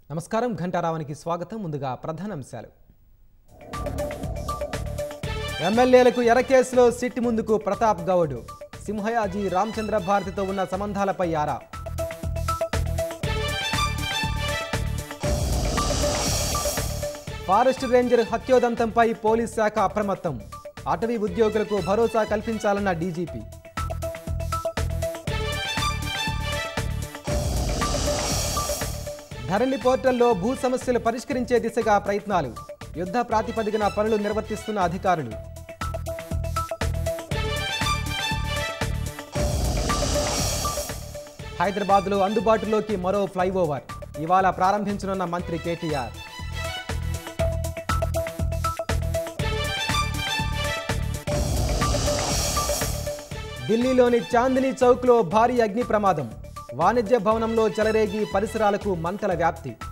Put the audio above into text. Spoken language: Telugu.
నమస్కారం ఘంటారావానికి స్వాగతం ముందుగా ప్రధాన అంశాలు ఎమ్మెల్యేలకు ఎర కేసులో సిట్ ముందుకు ప్రతాప్ గౌడ్ సింహయాజీ రామచంద్ర భారతితో ఉన్న సంబంధాలపై ఆరా ఫారెస్ట్ రేంజర్ హత్యోదంతంపై పోలీస్ శాఖ అప్రమత్తం అటవీ ఉద్యోగులకు భరోసా కల్పించాలన్న డీజీపీ ధరణి పోర్టల్లో భూ సమస్యలు పరిష్కరించే దిశగా ప్రయత్నాలు యుద్ధ ప్రాతిపదికన పనులు నిర్వర్తిస్తున్న అధికారులు హైదరాబాద్లో అందుబాటులోకి మరో ఫ్లైఓవర్ ఇవాళ ప్రారంభించనున్న మంత్రి కేటీఆర్ ఢిల్లీలోని చాందినీ చౌక్లో భారీ అగ్ని ప్రమాదం వాణిజ్య భవనంలో చెలరేగి పరిసరాలకు మంటల వ్యాప్తి